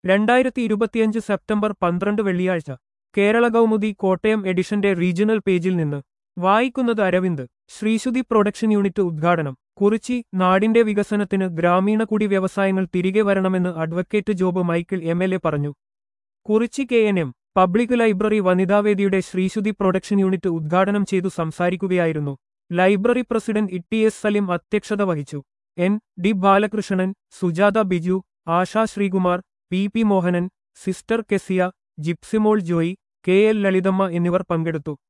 രണ്ടായിരത്തി ഇരുപത്തിയഞ്ച് സെപ്റ്റംബർ പന്ത്രണ്ട് വെള്ളിയാഴ്ച കേരള കൗമുദി കോട്ടയം എഡിഷന്റെ റീജിയണൽ പേജിൽ നിന്ന് വായിക്കുന്നത് അരവിന്ദ് ശ്രീശുതി പ്രൊഡക്ഷൻ യൂണിറ്റ് ഉദ്ഘാടനം കുറിച്ചി നാടിന്റെ വികസനത്തിന് ഗ്രാമീണ കുടി വ്യവസായങ്ങൾ തിരികെ വരണമെന്ന് advocate Job Michael M L A പറഞ്ഞു Kurichi K N M public library വനിതാവേദിയുടെ ശ്രീശുതി പ്രൊഡക്ഷൻ യൂണിറ്റ് ഉദ്ഘാടനം ചെയ്തു സംസാരിക്കുകയായിരുന്നു library president E S Salim അധ്യക്ഷത വഹിച്ചു N D Balakrishnan Sujatha Biju Asha Sreekumar P P Mohanan sister Kesiya Jipsymol Joy K L Lalithamma എന്നിവർ പങ്കെടുത്തു